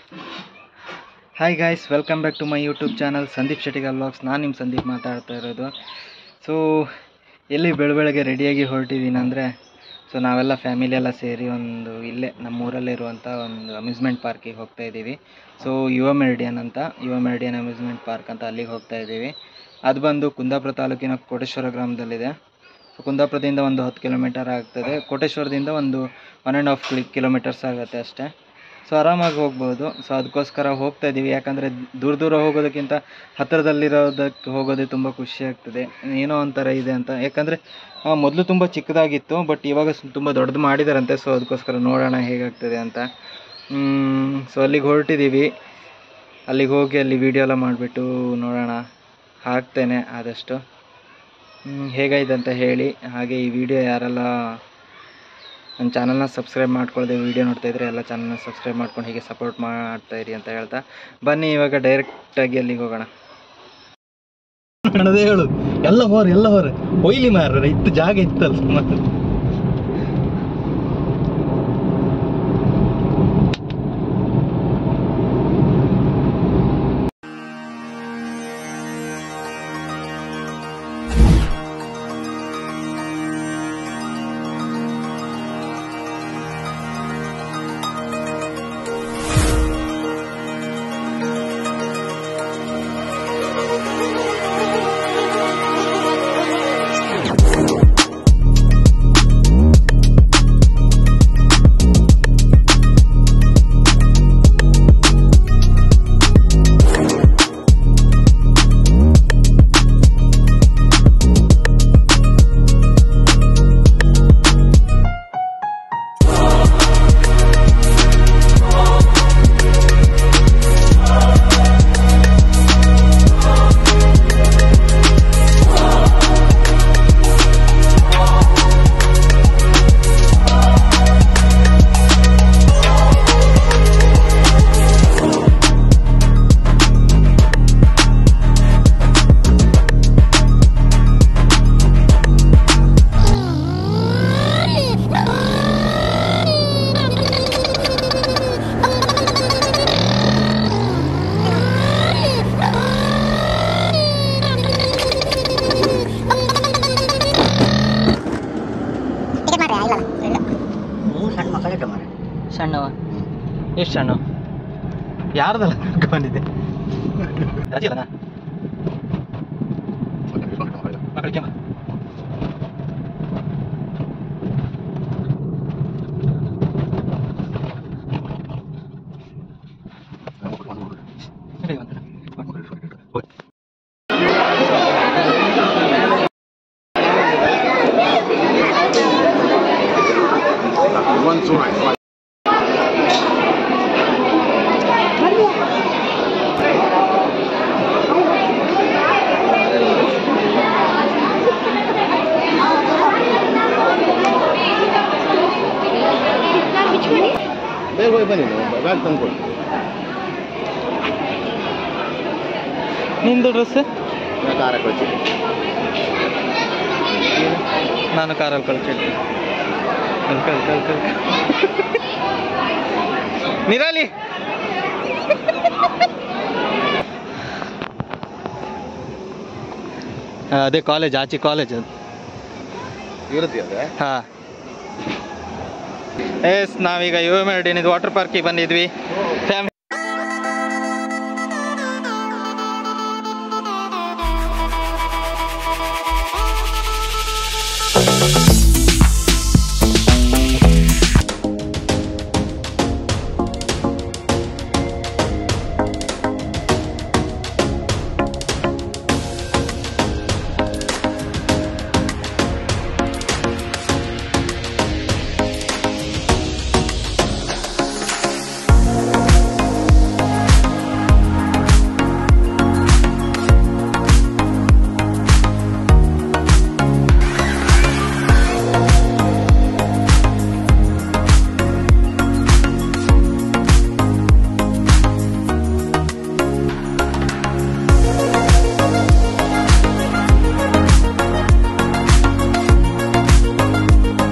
Hi guys welcome back to my YouTube channel Sandeep Shettigal vlogs ನಾನು ನಿಮ್ಮ ಸಂದೀಪ್ ಮಾತಾಡ್ತಾ ಇರೋದು ಸೊ ಎಲ್ಲಿ ಬೆಳಬೆಳಗ್ಗೆ ರೆಡಿಯಾಗಿ ಹೊರಟಿದ್ದೀನಿ ಅಂದರೆ ಸೊ ನಾವೆಲ್ಲ ಫ್ಯಾಮಿಲಿ ಎಲ್ಲ ಸೇರಿ ಒಂದು ಇಲ್ಲೇ ನಮ್ಮೂರಲ್ಲಿರುವಂಥ ಒಂದು ಅಮ್ಯೂಸ್ಮೆಂಟ್ ಪಾರ್ಕಿಗೆ ಹೋಗ್ತಾ ಇದ್ದೀವಿ ಸೊ ಯುವ ಮೆರಿಡಿಯನ್ ಅಂತ ಯುವ ಮೆರಿಡಿಯನ್ ಅಮ್ಯೂಸ್ಮೆಂಟ್ ಪಾರ್ಕ್ ಅಂತ ಅಲ್ಲಿಗೆ ಹೋಗ್ತಾ ಇದ್ದೀವಿ ಅದು ಬಂದು ಕುಂದಾಪುರ ತಾಲೂಕಿನ ಕೋಟೇಶ್ವರ ಗ್ರಾಮದಲ್ಲಿದೆ ಸೊ ಕುಂದಾಪುರದಿಂದ ಒಂದು ಹತ್ತು ಕಿಲೋಮೀಟರ್ ಆಗ್ತದೆ ಕೋಟೇಶ್ವರದಿಂದ ಒಂದು ಒನ್ ಆ್ಯಂಡ್ ಹಾಫ್ ಕಿಲೋಮೀಟರ್ಸ್ ಆಗುತ್ತೆ ಅಷ್ಟೇ ಸೊ ಆರಾಮಾಗಿ ಹೋಗ್ಬೋದು ಸೊ ಅದಕ್ಕೋಸ್ಕರ ಹೋಗ್ತಾ ಇದ್ದೀವಿ ಯಾಕಂದರೆ ದೂರ ದೂರ ಹೋಗೋದಕ್ಕಿಂತ ಹತ್ತಿರದಲ್ಲಿರೋದಕ್ಕೆ ಹೋಗೋದೇ ತುಂಬ ಖುಷಿ ಆಗ್ತದೆ ಏನೋ ಒಂಥರ ಇದೆ ಅಂತ ಯಾಕಂದರೆ ಮೊದಲು ತುಂಬ ಚಿಕ್ಕದಾಗಿತ್ತು ಬಟ್ ಇವಾಗ ತುಂಬ ದೊಡ್ಡದು ಮಾಡಿದಾರಂತೆ ಸೊ ಅದಕ್ಕೋಸ್ಕರ ನೋಡೋಣ ಹೇಗಾಗ್ತದೆ ಅಂತ ಸೊ ಅಲ್ಲಿಗೆ ಹೊರಟಿದ್ದೀವಿ ಅಲ್ಲಿಗೆ ಹೋಗಿ ಅಲ್ಲಿ ವಿಡಿಯೋ ಎಲ್ಲ ಮಾಡಿಬಿಟ್ಟು ನೋಡೋಣ ಹಾಕ್ತೇನೆ ಆದಷ್ಟು ಹ್ಮ್, ಹೇಗಾಯ್ತು ಅಂತ ಹೇಳಿ ಹಾಗೆ ಈ ವಿಡಿಯೋ ಯಾರೆಲ್ಲ ನನ್ನ ಚಾನಲ್ನ ಸಬ್ಸ್ಕ್ರೈಬ್ ಮಾಡ್ಕೊಳ್ಳದೆ ವಿಡಿಯೋ ನೋಡ್ತಾ ಇದ್ರೆ ಎಲ್ಲ ಚಾನಲ್ನ ಸಬ್ಸ್ಕ್ರೈಬ್ ಮಾಡ್ಕೊಂಡು ಹೀಗೆ ಸಪೋರ್ಟ್ ಮಾಡ್ತಾ ಇರಿ ಅಂತ ಹೇಳ್ತಾ ಬನ್ನಿ ಇವಾಗ ಡೈರೆಕ್ಟಾಗಿ ಅಲ್ಲಿಗೆ ಹೋಗೋಣ ಕಣದೇ ಹೇಳು ಎಲ್ಲ ಹೋರ್ ಎಲ್ಲ ಹೋರ್ ಒಯ್ಲಿ ಮಾರ ಇತ್ತು ಜಾಗ ಇತ್ತಲ್ಲ ಸುಮಾರು ಸಣ್ಣ ಮಕ್ಕಳಿಟ್ಟು ಮಾರೆ ಸಣ್ಣವ ಎಷ್ಟು ಸಣ್ಣ ಯಾರ್ದಲ್ಲ ಬಂದಿದೆ ರಜಿಲನ ಮಕ್ಕಳಿಗೆ ಬಾ. ನಡಿ ಒಂದ್ ಕಡೆ. ಬೇಗ ಹೋಗಿ ಬನ್ನಿ ಬ್ಯಾಗ್ ತಂದ್ಕೊಡಿ ನಿಂದು ಡ್ರೆಸ್ ಖಾರ ಕಳಿಸಿ ನಾನು ಕಾರಲ್ಲಿ ಕಳ್ಸಿದ್ದೆ ಕಲ್ ಕಲ್ ಕಲ್ ಕಲ್ ನಿರಾಲಿ ಆ, ಅದೇ ಕಾಲೇಜ್ ಆಚೆ ಕಾಲೇಜ್ ಅದು ಇರುತ್ತೆ ಅದೇ ಹಾಂ ಎಸ್ ನಾವೀಗ ಯುವ ಮೆರಡಿನಿದ್ದು ವಾಟರ್ ಪಾರ್ಕಿಗೆ ಬಂದಿದ್ವಿ ಫ್ಯಾಮಿಲಿ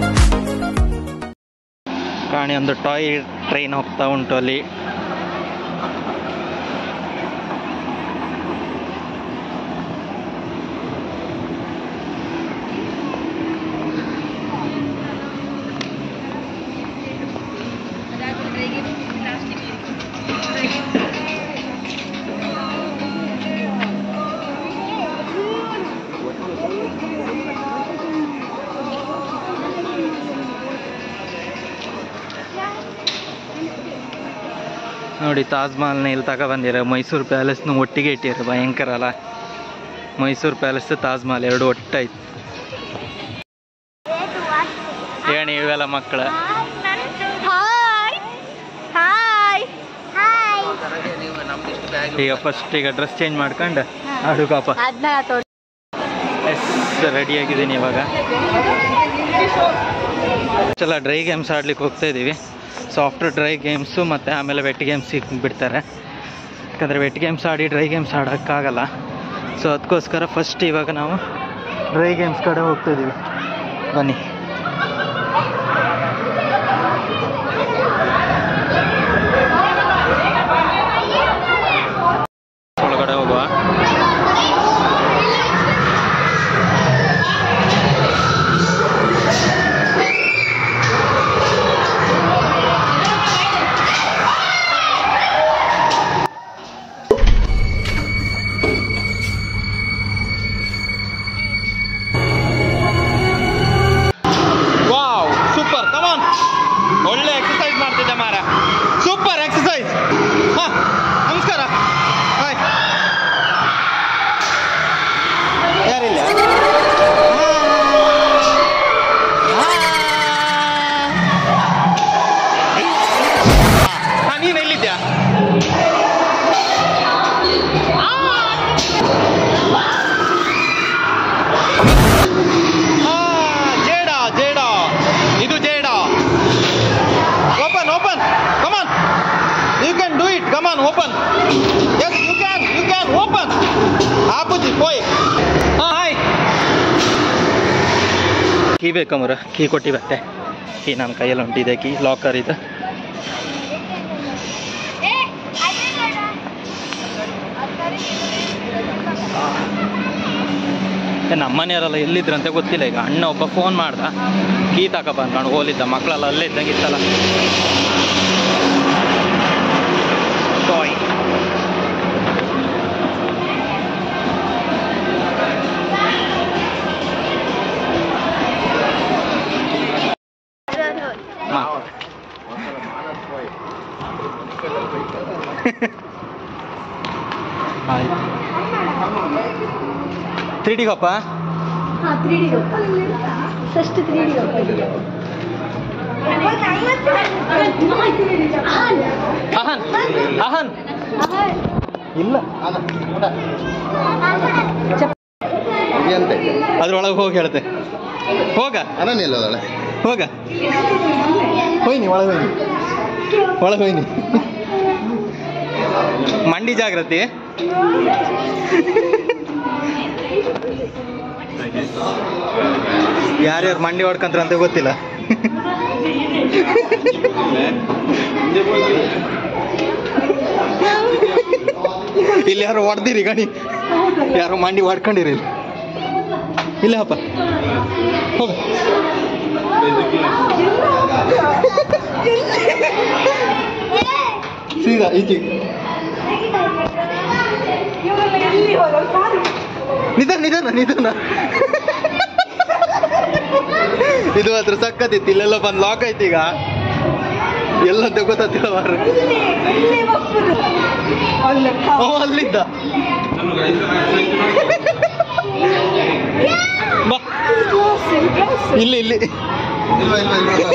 ಕಾಣಿ ಒಂದು ಟಾಯ್ ಟ್ರೈನ್ ಹೋಗ್ತಾ ಉಂಟು ಅಲ್ಲಿ ನೋಡಿ ತಾಜ್ ಮಹಲ್ನ ಇಲ್ಲಿ ತಗೊಬಂದಿರ ಮೈಸೂರು ಪ್ಯಾಲೇಸ್ನ ಒಟ್ಟಿಗೆ ಇಟ್ಟಿರ ಭಯಂಕರ ಅಲ್ಲ ಮೈಸೂರು ಪ್ಯಾಲೇಸ್ ತಾಜ್ ಮಹಲ್ ಎರಡು ಒಟ್ಟಾಯ್ತು ಏಣಿ ಇವೆಲ್ಲ ಮಕ್ಕಳ ಹಾಯ್ ಹಾಯ್ ಹಾಯ್ ಈಗ ಫಸ್ಟ್ ಈಗ ಡ್ರೆಸ್ ಚೇಂಜ್ ಮಾಡ್ಕೊಂಡು ಆಡುಗಪ್ಪ ಅದನ್ನ ತೋರಿಸಿ ಎಸ್ ರೆಡಿಯಾಗಿದ್ದೀನಿ ಇವಾಗ ಎಲ್ಲ ಡ್ರೈ ಗೇಮ್ಸ್ ಆಡ್ಲಿಕ್ಕೆ ಹೋಗ್ತಾ ಇದ್ದೀವಿ ಸೊ ಆಫ್ಟರ್ ಡ್ರೈ ಗೇಮ್ಸು ಮತ್ತು ಆಮೇಲೆ ವೆಟ್ ಗೇಮ್ಸ್ ಬಿಡ್ತಾರೆ ಯಾಕಂದರೆ ವೆಟ್ ಗೇಮ್ಸ್ ಆಡಿ ಡ್ರೈ ಗೇಮ್ಸ್ ಆಡೋಕ್ಕಾಗಲ್ಲ ಸೊ ಅದಕ್ಕೋಸ್ಕರ ಫಸ್ಟ್ ಇವಾಗ ನಾವು ಡ್ರೈ ಗೇಮ್ಸ್ ಕಡೆ ಹೋಗ್ತಾ ಇದ್ದೀವಿ ಬನ್ನಿ ಒಳಗಡೆ ಹೋಗುವ ವಾವ್ ಸೂಪರ್ ಕಮಾನ್ ಒಳ್ಳೆ ಎಕ್ಸಸೈಸ್ ಮಾಡ್ತಿದ್ದೆ ಮಾರ ಸೂಪರ್ ಎಕ್ಸಸೈಸ್ ಹಾ ನಮಸ್ಕಾರ ಹಾಯ್ ಯಾರಿಲ್ಲ ಹಾ ನೀನು ಎಲ್ಲಿದ್ಯಾ ಹಾ ಜೇಡ ಜೇಡ ಇದು ಜೇಡ open open come on you can do it come on open yes you can you can open ಆಪುಜಿ ಪೋಯ್ ಹಾಂ ಹಾಯ್ ಕೀ ಬೇಕಮ್ಮರ ಕೀ ಕೊಟ್ಟಿ ಬತ್ತೆ ಕೀ ನನ್ನ ಕೈಯಲ್ಲಿ ಹೊಂಟಿದೆ ಕೀ ಲಾಕರ್ ಇದೆ ನಮ್ಮನೆಯವರೆಲ್ಲ ಎಲ್ಲಿದ್ರಂತೆ ಗೊತ್ತಿಲ್ಲ ಈಗ ಅಣ್ಣ ಒಬ್ಬ ಫೋನ್ ಮಾಡ್ದ ಕೀ ತಕ ಬಂದ್ಕೊಂಡು ಹೋಲಿದ್ದ ಮಕ್ಕಳೆಲ್ಲ ಅಲ್ಲೇ ಇದ್ದಂಗೆ ಇತ್ತಲ್ಲ ಟಾಯ್ ಮಾ ಆಯ್ತು ತ್ರೀ ಡಿಗಪ್ಪ three D first three D ಅಹನ್ ಅಹನ್ ಇಲ್ಲ ಇದೆಯಂತೆ ಅದ್ರೊಳಗೆ ಹೋಗಿ ಹೇಳ್ತೆ ಹೋಗ ಅನನ್ಯ ಅಲ್ಲದಳೆ ಹೋಗ ಹೋಯ್ನಿ ಒಳಗೆ ಹೋಯ್ನಿ ಒಳಗೆ ಹೋಯ್ನಿ ಮಂಡಿ ಜಾಗೃತಿ ಯಾರ್ಯಾರು ಮಂಡಿ ಹೊಡ್ಕಂತ್ರ ಅಂತ ಗೊತ್ತಿಲ್ಲ ಇಲ್ಲಿ ಯಾರು ಹೊಡ್ದಿರಿ ಗಣಿ ಯಾರು ಮಂಡಿ ಹೊಡ್ಕೊಂಡಿರಿ ಇಲ್ಲಿ. ಇಲ್ಲ ಅಪ್ಪ ಹೋಗ ಸೀದಾ ಈಚೆ ನಿಧಾನ ನಿಧಾನ ನಿಧಾನ ಇದು ಮಾತ್ರ ಸಕ್ಕತ್ತಿತ್ತು ಇಲ್ಲೆಲ್ಲ ಬಂದು ಲಾಕ್ ಆಯ್ತು ಈಗ ಎಲ್ಲ ಗೊತ್ತಿಲ್ಲ ಮಾರ್ರೆ ಅವ ಅಲ್ಲಿದ್ದ ಬಾ ಇಲ್ಲಿ ಇಲ್ಲಿ ಇಲ್ವಾ ಇಲ್ವಾ ಇಲ್ವಾ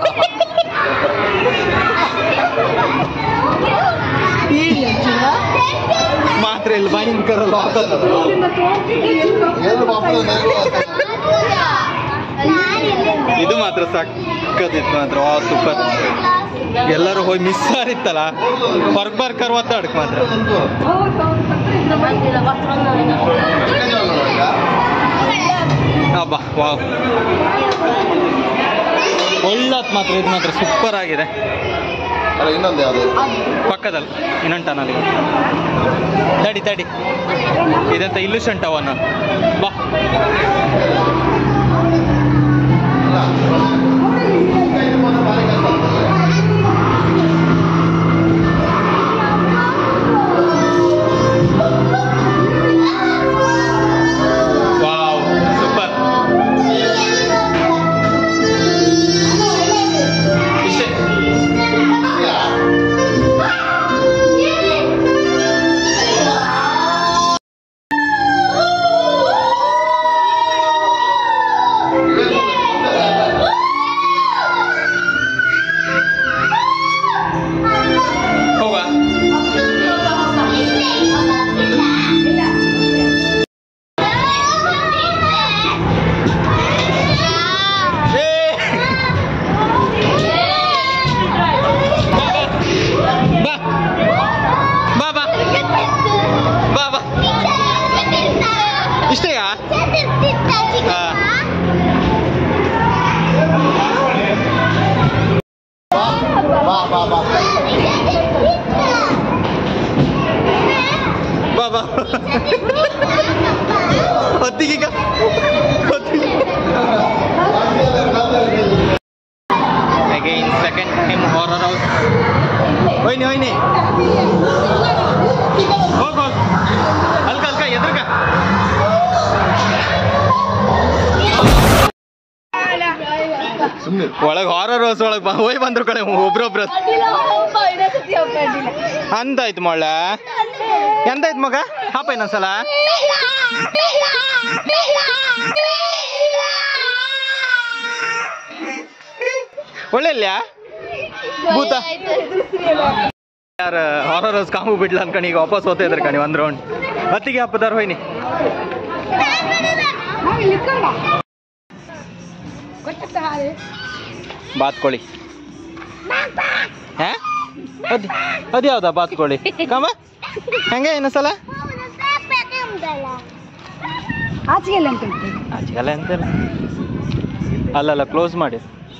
ಮಾತ್ರ ಇಲ್ಲಿ ಭಯಂಕರ ಲಾಕ್ ಎಲ್ಲಿ ವಾಪಸ್ ನೆರಳು ಇದು ಮಾತ್ರ ಸಕ್ಕತ್ತಿತ್ತು ಮಾತ್ರ ವಾ ಸೂಪರ್ ಎಲ್ಲರೂ ಹೋಗಿ ಮಿಸ್ ಆಗಿತ್ತಲ್ಲ ಹೊರಗೆ ಬರ್ಕರ್ ಒತ್ತಾಡಕ್ ಮಾತ್ರ ಹಬ್ಬ ವಾವ್ ಒಳ್ಳತ್ ಮಾತ್ರ ಇದು ಮಾತ್ರ ಸೂಪರ್ ಆಗಿದೆ ಅಲ್ಲ ಇನ್ನೊಂದು ಯಾವುದು ಪಕ್ಕದಲ್ಲಿ ಇನ್ನೊಂದು ಟನಲ್ ತಡಿ ತಡಿ ಇದಂತ ಇಲ್ಯೂಷನ್ ಟವನ್ ಬಾ ವಾವ್ ಸೂಪರ್ ಇಷ್ಟೇ ಹೋಗ ಬಾ ಬಾ ಬಾ ಬಾ ಬಾ ಇಷ್ಟೇಯಾ ಹಾ. ಬಾ ಬಾ ಬಾ ಬಾ ಬಾ ಹೊತ್ತಿಗೀಗ ಹೊತ್ತಿಗೆ again second time horror house ಹೋಯ್ನಿ ಹೋಯ್ನಿ ಹೋಗ್ ಹೋಗ್ ಅಲ್ಕ ಅಲ್ಕ ಎದ್ರಕ ಸುಮ್ಮನೆ ಒಳಗೆ ಹಾರರ್ ಹೌಸ್ ಒಳಗೆ ಬಾ ಹೋಯ್ ಬಂದ್ರು ಕಡೆ ಒಬ್ರೊಬ್ರು ಅಂತಾಯ್ತು ಮೊಳ್ಳ ಎಂತಾಯ್ತು ಮಗ ಹಾಪ ಇನ್ನೊಂದ್ಸಲ ಒಳ್ಳೆ ಭೂತ ಯಾರ ಹಾರರ್ ಹೌಸ್ ಕಾಮು ಬಿಡ್ಲ ಅನ್ಕಣಿ ಈಗ ವಾಪಸ್ ಹೋಗ್ತಾ ಇದ್ರ ಕಣಿ ಒಂದ್ ರೌಂಡ್ ಹತ್ತಿಗೆ ಹಪ್ಪದಾರ ಹೋಯ್ನಿ ಬಾತ್ಕೋಳಿ ಹಾ ಅದ್ ಅದು ಯಾವ್ದಾ ಬಾತ್ಕೋಳಿ ಕಾಮ ಹೆಂಗೆ ಇನ್ನೊಂದ್ಸಲ ಆಚೆಗೆ ಎಲ್ಲ ಅಂತ ಉಂಟು ಆಚೆಗೆಲ್ಲ ಎಂತೆಲ್ಲ ಅಲ್ಲಲ್ಲ ಕ್ಲೋಸ್ ಮಾಡಿ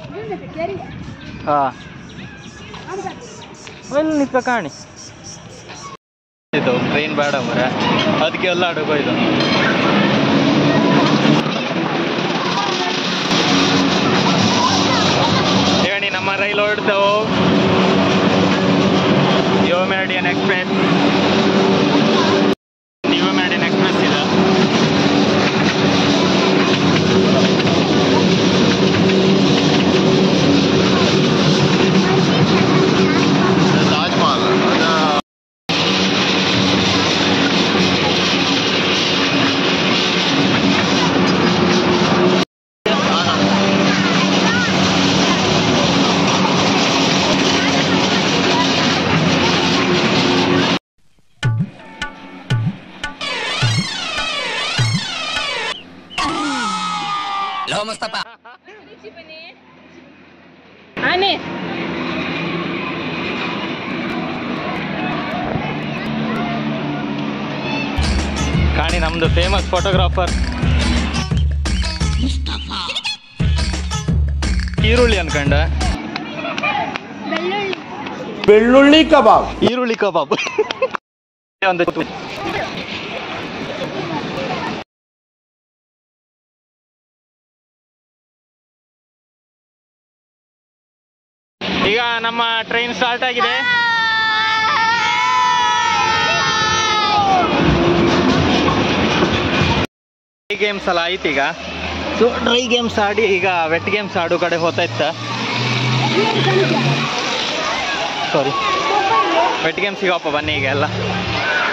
ಹಾ ಎಲ್ಲಿ ನಿಂತ್ಕ ಕಾಣಿ ಇದು ಟ್ರೈನ್ ಬೇಡ ಮರ ಅದಕ್ಕೆ ಎಲ್ಲ ಅಡುಗೋ ಇದು ಹೇಳಿ ನಮ್ಮ ರೈಲು ಹೊರಡ್ತಾವು ಯುವ ಮೆರಡಿಯನ್ ಎಕ್ಸ್ಪ್ರೆಸ್ ಯುವ ಮೆರಡಿಯನ್ ಎಕ್ಸ್ಪ್ರೆಸ್ ಇದೆ ತಾಜ್ ಮಹಲ್ ಅದ ಆನೆ ಕಾಣಿ ನಮ್ದು ಫೇಮಸ್ ಫೋಟೋಗ್ರಾಫರ್ ಈರುಳ್ಳಿ ಅನ್ಕಂಡ ಬೆಳ್ಳುಳ್ಳಿ ಕಬಾಬ್ ಈರುಳ್ಳಿ ಕಬಾಬ್ ಒಂದು ಈಗ ನಮ್ಮ ಟ್ರೈನ್ ಸ್ಟಾರ್ಟ್ ಆಗಿದೆ ಡ್ರೈ ಗೇಮ್ಸ್ ಎಲ್ಲ ಆಯ್ತು ಈಗ ಸೊ ಡ್ರೈ ಗೇಮ್ಸ್ ಆಡಿ ಈಗ ವೆಟ್ ಗೇಮ್ಸ್ ಆಡೋ ಕಡೆ ಹೋಗ್ತಾ ಇತ್ತ ಸಾರಿ ವೆಟ್ ಗೇಮ್ಸ್ ಸಿಗಪ್ಪ ಬನ್ನಿ ಈಗ ಎಲ್ಲ